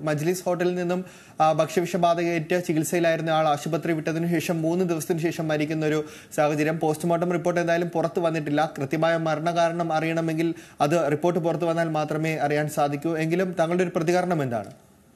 മജ്ലിസ് ഹോട്ടലിൽ നിന്നും ആ, ഭക്ഷ്യവിഷബാധയേറ്റ് ചികിത്സയിലായിരുന്ന ആൾ ആശുപത്രി വിട്ടതിനു ശേഷം മൂന്ന് ദിവസത്തിന് ശേഷം മരിക്കുന്ന ഒരു സാഹചര്യം പോസ്റ്റ്മോർട്ടം റിപ്പോർട്ട് എന്തായാലും പുറത്തു വന്നിട്ടില്ല കൃത്യമായ മരണകാരണം അറിയണമെങ്കിൽ അത് റിപ്പോർട്ട് പുറത്തു വന്നാൽ മാത്രമേ അറിയാൻ സാധിക്കൂ എങ്കിലും താങ്കളുടെ ഒരു പ്രതികരണം എന്താണ്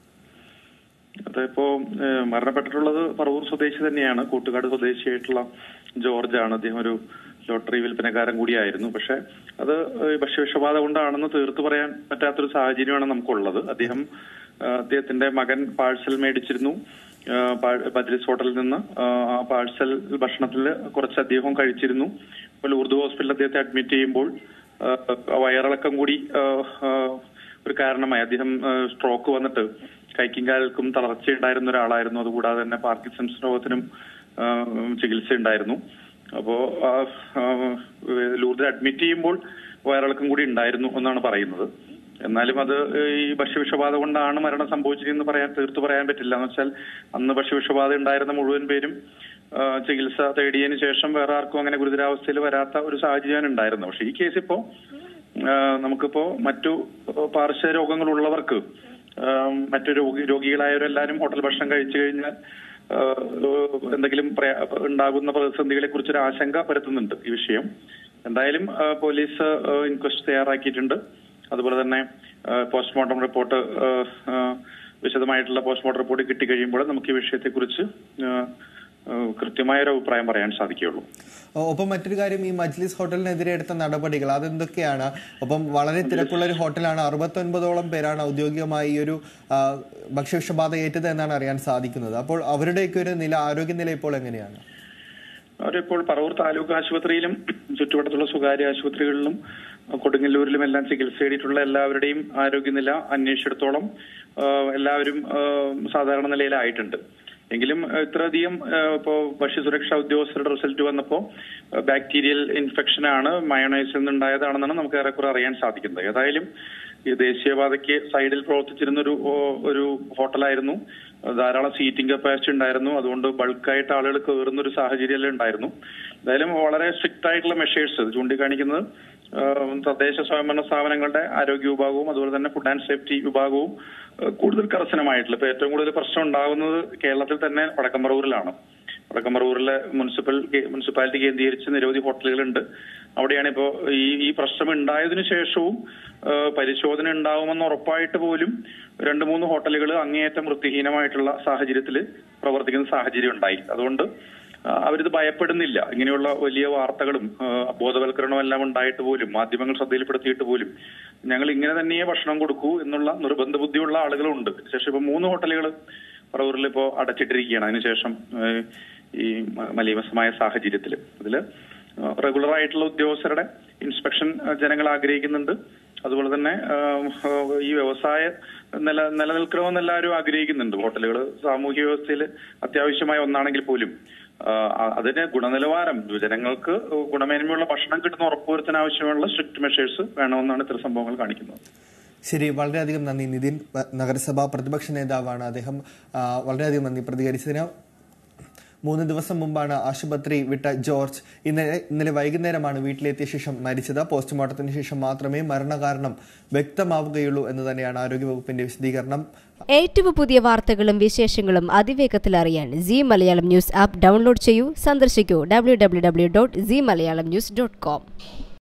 അതിപ്പോ ഏഹ്, മരണപ്പെട്ടിട്ടുള്ളത് പറവൂർ സ്വദേശി തന്നെയാണ് കൂട്ടുകാട് സ്വദേശിയായിട്ടുള്ള ജോർജ് ആണ് അദ്ദേഹം ഒരു ലോട്ടറി വിൽപ്പനക്കാരൻ കൂടിയായിരുന്നു പക്ഷെ അത് ഏഹ്, ഭക്ഷ്യവിഷബാധ കൊണ്ടാണെന്ന് തീർത്തു പറയാൻ പറ്റാത്തൊരു സാഹചര്യമാണ് നമുക്കുള്ളത് അദ്ദേഹം ഏഹ്, അദ്ദേഹത്തിന്റെ മകൻ പാഴ്സൽ മേടിച്ചിരുന്നു ഏഹ്, പാ- ബദ്രിസ് ഹോട്ടലിൽ നിന്ന് ഏഹ്, ആ പാഴ്സൽ ഭക്ഷണത്തിൽ കുറച്ച് അദ്ദേഹം കഴിച്ചിരുന്നു അപ്പോൾ ലൂർദ് ഹോസ്പിറ്റലിൽ അദ്ദേഹത്തെ അഡ്മിറ്റ് ചെയ്യുമ്പോൾ ഏഹ്, വയറിളക്കം കൂടി ഏഹ്, ഏഹ്, ഒരു കാരണമായി അദ്ദേഹം ഏഹ്, സ്ട്രോക്ക് വന്നിട്ട് കൈക്കും കാൽക്കും തളർച്ചയുണ്ടായിരുന്ന ഒരാളായിരുന്നു അതുകൂടാതെ തന്നെ പാർക്കിൻസൺസ് രോഗത്തിനും ഏഹ്, ചികിത്സ ഉണ്ടായിരുന്നു അപ്പോ ആ, ആ, ലൂർദിൽ അഡ്മിറ്റ് ചെയ്യുമ്പോൾ വയറിളക്കം കൂടി ഉണ്ടായിരുന്നു എന്നാണ് പറയുന്നത് എന്നാലും അത് ഈ ഭക്ഷ്യവിഷബാധ കൊണ്ടാണ് മരണം സംഭവിച്ചതെന്ന് പറയാൻ തീർത്തു പറയാൻ പറ്റില്ല എന്ന് വെച്ചാൽ അന്ന് ഭക്ഷ്യവിഷബാധ ഉണ്ടായിരുന്ന മുഴുവൻ പേരും ആ, ചികിത്സ തേടിയതിനു ശേഷം വേറെ ആർക്കും അങ്ങനെ ഗുരുതരാവസ്ഥയിൽ വരാത്ത ഒരു സാഹചര്യമാണ് ഉണ്ടായിരുന്നത് പക്ഷെ ഈ കേസ് ഇപ്പോ ആ, നമുക്കിപ്പോ മറ്റു പാർശ്വ രോഗങ്ങളുള്ളവർക്ക് ആ, മറ്റു രോഗി രോഗികളായവരെല്ലാരും ഹോട്ടൽ ഭക്ഷണം കഴിച്ചു കഴിഞ്ഞാൽ ആ, എന്തെങ്കിലും പ്രയാ- ഉണ്ടാകുന്ന പ്രതിസന്ധികളെ കുറിച്ചൊരു ആശങ്ക പരത്തുന്നുണ്ട് ഈ വിഷയം എന്തായാലും ആ, പോലീസ് ആ, ഇൻക്വസ്റ്റ് തയ്യാറാക്കിയിട്ടുണ്ട് അതുപോലെ തന്നെ ആ, പോസ്റ്റ്മോർട്ടം റിപ്പോർട്ട് ആ, ആ, വിശദമായിട്ടുള്ള പോസ്റ്റ്മോർട്ടം റിപ്പോർട്ട് കിട്ടിക്കഴിയുമ്പോൾ നമുക്ക് ഈ വിഷയത്തെക്കുറിച്ച് ആ, ആ, കൃത്യമായ ഒരു അഭിപ്രായം പറയാൻ സാധിക്കുകയുള്ളൂ ഒ- ഒപ്പം മറ്റൊരു കാര്യം ഈ മജ്ലിസ് ഹോട്ടലിനെതിരെ എടുത്ത നടപടികൾ അതെന്തൊക്കെയാണ് ഒപ്പം വളരെ തിരക്കുള്ള ഒരു ഹോട്ടലാണ് അറുപത്തൊൻപതോളം പേരാണ് ഔദ്യോഗികമായി ഈ ഒരു ആ, ഭക്ഷ്യവിഷബാധ ഏറ്റത് എന്നാണ് അറിയാൻ സാധിക്കുന്നത് അപ്പോൾ അവരുടെയൊക്കെ ഒരു നില ആരോഗ്യനില ഇപ്പോൾ എങ്ങനെയാണ് അവരിപ്പോൾ പറവൂർ താലൂക്ക് ആശുപത്രിയിലും ചുറ്റുവട്ടത്തുള്ള സ്വകാര്യ ആശുപത്രികളിലും കൊടുങ്ങല്ലൂരിലും എല്ലാം ചികിത്സ തേടിയിട്ടുള്ള എല്ലാവരുടെയും ആരോഗ്യനില അന്വേഷിച്ചിടത്തോളം ആ, എല്ലാവരും ആ, സാധാരണ നിലയിലായിട്ടുണ്ട് എങ്കിലും ആ, ഇത്രയധികം ആ, ഇപ്പോ ഭക്ഷ്യസുരക്ഷാ ഉദ്യോഗസ്ഥരുടെ റിസൾട്ട് വന്നപ്പോ ആ, ബാക്ടീരിയൽ ഇൻഫെക്ഷൻ ആണ് മയോണൈസിൽ നിന്നുണ്ടായതാണെന്നാണ് നമുക്ക് ഏറെക്കുറെ അറിയാൻ സാധിക്കുന്നത് ഏതായാലും ഈ ദേശീയപാതയ്ക്ക് സൈഡിൽ പ്രവർത്തിച്ചിരുന്ന ഒരു ഓ- ഒരു ഹോട്ടലായിരുന്നു ധാരാളം സീറ്റിംഗ് കപ്പാസിറ്റി ഉണ്ടായിരുന്നു അതുകൊണ്ട് ബൾക്കായിട്ട് ആളുകൾ കയറുന്ന ഒരു സാഹചര്യം ഉണ്ടായിരുന്നു എന്തായാലും വളരെ സ്ട്രിക്റ്റ് ആയിട്ടുള്ള മെഷേഴ്സ് ചൂണ്ടിക്കാണിക്കുന്നത് ആ, തദ്ദേശ സ്വയംഭരണ സ്ഥാപനങ്ങളുടെ ആരോഗ്യ വിഭാഗവും അതുപോലെ തന്നെ ഫുഡ് ആൻഡ് സേഫ്റ്റി വിഭാഗവും ആ, കൂടുതൽ കർശനമായിട്ടുള്ള ഇപ്പൊ ഏറ്റവും കൂടുതൽ പ്രശ്നം ഉണ്ടാകുന്നത് കേരളത്തിൽ തന്നെ വടക്കമ്പറൂരിലാണ് വടക്കമ്പറൂരിലെ മുനിസിപ്പൽ മുനിസിപ്പാലിറ്റി കേന്ദ്രീകരിച്ച് നിരവധി ഹോട്ടലുകളുണ്ട് അവിടെയാണ് ഇപ്പോ ഈ ഈ പ്രശ്നം ഉണ്ടായതിനു ശേഷവും ആ, പരിശോധന ഉണ്ടാവുമെന്ന് ഉറപ്പായിട്ട് പോലും രണ്ട് മൂന്ന് ഹോട്ടലുകൾ അങ്ങേയറ്റം വൃത്തിഹീനമായിട്ടുള്ള സാഹചര്യത്തിൽ പ്രവർത്തിക്കുന്ന സാഹചര്യം ഉണ്ടായി അതുകൊണ്ട് ആ, അവരിത് ഭയപ്പെടുന്നില്ല ഇങ്ങനെയുള്ള വലിയ വാർത്തകളും ആ, ബോധവൽക്കരണവും എല്ലാം ഉണ്ടായിട്ട് പോലും മാധ്യമങ്ങൾ ശ്രദ്ധയിൽപ്പെടുത്തിയിട്ട് പോലും ഞങ്ങൾ ഇങ്ങനെ തന്നെയേ ഭക്ഷണം കൊടുക്കൂ എന്നുള്ള നിർബന്ധ ബുദ്ധിയുള്ള ആളുകളുണ്ട് ശേഷം ഇപ്പൊ മൂന്ന് ഹോട്ടലുകൾ പറവൂരിൽ ഇപ്പോ അടച്ചിട്ടിരിക്കുകയാണ് അതിനുശേഷം ആ, ഈ മ- മലീമസമായ സാഹചര്യത്തിൽ ഇതില് റെഗുലർ ആയിട്ടുള്ള ഉദ്യോഗസ്ഥരുടെ ഇൻസ്പെക്ഷൻ ആ, ജനങ്ങൾ ആഗ്രഹിക്കുന്നുണ്ട് അതുപോലെ തന്നെ ആ, ആ, ഈ വ്യവസായ നില നിലനിൽക്കണമെന്ന് എല്ലാവരും ആഗ്രഹിക്കുന്നുണ്ട് ഹോട്ടലുകൾ സാമൂഹ്യ വ്യവസ്ഥയിൽ അത്യാവശ്യമായ ഒന്നാണെങ്കിൽ പോലും ആ, അ- അതിന് ഗുണനിലവാരം ജനങ്ങൾക്ക് ഗുണമേന്മയുള്ള ഭക്ഷണം കിട്ടുന്ന ഉറപ്പുവരുത്താൻ ആവശ്യമുള്ള സ്ട്രിക്ട് മെഷേഴ്സ് വേണമെന്നാണ് ഇത്തരം സംഭവങ്ങൾ കാണിക്കുന്നത് ശരി വളരെയധികം നന്ദി നിതിൻ പ- നഗരസഭാ പ്രതിപക്ഷ നേതാവാണ് അദ്ദേഹം ആ, വളരെയധികം നന്ദി പ്രതികരിച്ചതിന് മൂന്ന് ദിവസം മുമ്പാണ് ആശുപത്രി വിട്ട ജോർജ് ഇന്നലെ ഇന്നലെ വൈകുന്നേരമാണ് വീട്ടിലെത്തിയ ശേഷം മരിച്ചത് പോസ്റ്റ്മോർട്ടത്തിന് ശേഷം മാത്രമേ മരണകാരണം വ്യക്തമാവുകയുള്ളൂ എന്ന് തന്നെയാണ് ആരോഗ്യവകുപ്പിന്റെ വിശദീകരണം ഏറ്റവും പുതിയ വാർത്തകളും വിശേഷങ്ങളും അതിവേഗത്തിൽ അറിയാൻ C Malayalam news app download ചെയ്യൂ സന്ദർശിക്കൂ W W W dot C Malayalam news dot com